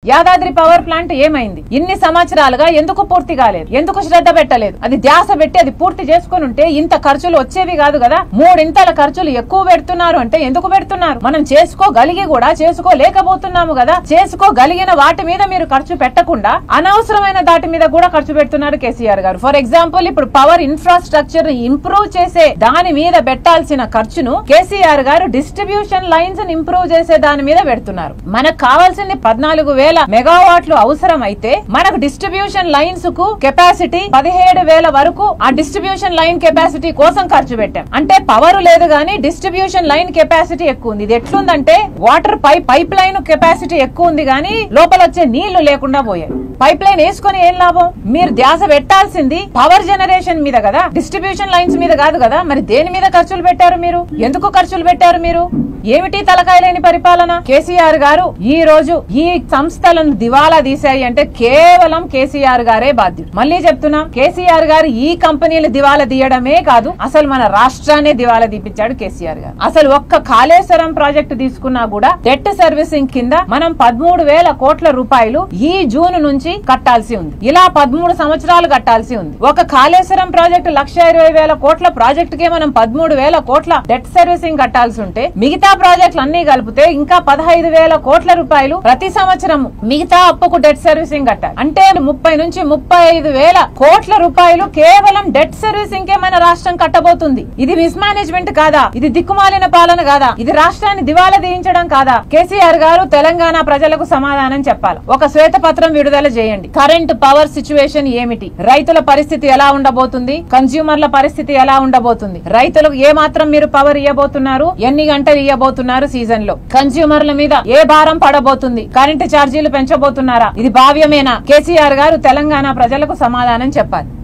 Yadadri power plant ఏమైంది ఇన్ని సంవత్సరాలుగా ఎందుకు పూర్తి కాలేదు ఎందుకు శ్రద్ధ పెట్టలేదు అది ధ్యాస పెట్టి అది పూర్తి చేసుకుని ఉంటే ఇంత ఖర్చులు వచ్చేవి కాదు కదా మూడింతల ఖర్చులు ఎక్కువ పెడుతున్నారు అంటే ఎందుకు పెడుతున్నారు మనం చేసుకోగలిగి కూడా చేసుకోలేకపోతున్నాము కదా చేసుకోగలిగిన వాటి మీద మీరు ఖర్చు పెట్టకుండా అనవసరమైన దాటి మీద కూడా ఖర్చు పెడుతున్నారు కేసీఆర్ గారు ఫర్ ఎగ్జాంపుల్ ఇప్పుడు పవర్ ఇన్ఫ్రాస్ట్రక్చర్ ని ఇంప్రూవ్ చేసే దాని మీద పెట్టాల్సిన ఖర్చును కేసీఆర్ గారు డిస్ట్రిబ్యూషన్ లైన్స్ ఇంప్రూవ్ చేసే దాని మీద పెడుతున్నారు మనకు కావాల్సింది పద్నాలుగు వేల మెగావాట్లు అవసరం అయితే మనకు డిస్ట్రిబ్యూషన్ లైన్స్ కు కెపాసిటీ పదిహేడు వేల వరకు ఆ డిస్ట్రిబ్యూషన్ లైన్ కెపాసిటీ కోసం ఖర్చు పెట్టాం అంటే పవర్ లేదు గానీ డిస్ట్రిబ్యూషన్ లైన్ కెపాసిటీ ఎక్కువ ఉంది ఇది ఎట్లుందంటే water pipe pipeline capacity ఎక్కువ ఉంది గానీ లోపల వచ్చే నీళ్లు లేకుండా పోయాయి పైప్ లైన్ వేసుకొని ఏం లాభం మీరు ధ్యాస పెట్టాల్సింది పవర్ జనరేషన్ మీద కదా డిస్ట్రిబ్యూషన్ లైన్స్ మీద కాదు కదా మరి దేని మీద ఖర్చులు పెట్టారు మీరు ఎందుకు ఖర్చులు పెట్టారు మీరు ఏమిటి తలకాయ లేని పరిపాలన కేసీఆర్ గారు ఈ రోజు ఈ సంస్థలను దివాలా తీశాయి అంటే కేవలం కేసీఆర్ గారే బాధ్యుడు మళ్ళీ చెప్తున్నా కేసీఆర్ గారు ఈ కంపెనీలు దివాలా తీయడమే కాదు అసలు మన రాష్ట్రాన్ని దివాలా తీపించాడు కేసీఆర్ గారు అసలు ఒక్క కాళేశ్వరం ప్రాజెక్టు తీసుకున్నా కూడా డెట్ సర్వీసింగ్ కింద మనం పదమూడు వేల కోట్ల రూపాయలు ఈ జూన్ నుంచి కట్టాల్సి ఉంది ఇలా పదమూడు సంవత్సరాలు కట్టాల్సి ఉంది ఒక కాళేశ్వరం ప్రాజెక్టు లక్ష ఇరవై వేల కోట్ల ప్రాజెక్టుకే మనం పదమూడు వేల కోట్ల డెట్ సర్వీసింగ్ కట్టాల్సి ఉంటే మిగతా ప్రాజెక్టులు అన్ని కలిపితే ఇంకా పదహైదు వేల కోట్ల రూపాయలు ప్రతి సంవత్సరం మిగతా అప్పుకు డెట్ సర్వీసింగ్ కట్టాలి అంటే ముప్పై నుంచి ముప్పై ఐదు వేల కోట్ల రూపాయలు కేవలం డెట్ సర్వీసింగ్ కే మన రాష్ట్రం కట్టబోతుంది ఇది మిస్ మేనేజ్మెంట్ కాదా ఇది దిక్కుమాలిన పాలన కాదా ఇది రాష్ట్రాన్ని దివాలా తీయించడం కాదా కేసీఆర్ గారు తెలంగాణ ప్రజలకు సమాధానం చెప్పాలి ఒక శ్వేతపత్రం విడుదల చేయండి కరెంట్ పవర్ సిచ్యువేషన్ ఏమిటి రైతుల పరిస్థితి ఎలా ఉండబోతుంది కన్స్యూమర్ల పరిస్థితి ఎలా ఉండబోతుంది రైతులకు ఏ మాత్రం మీరు పవర్ ఇవ్వబోతున్నారు ఎన్ని గంటలు ఇవ్వబోతున్నారు సీజన్ లో కన్స్యూమర్ల మీద ఏ భారం పడబోతుంది కరెంటు ఛార్జీలు పెంచబోతున్నారా ఇది భావ్యమేనా కేసీఆర్ గారు తెలంగాణ ప్రజలకు సమాధానం చెప్పాలి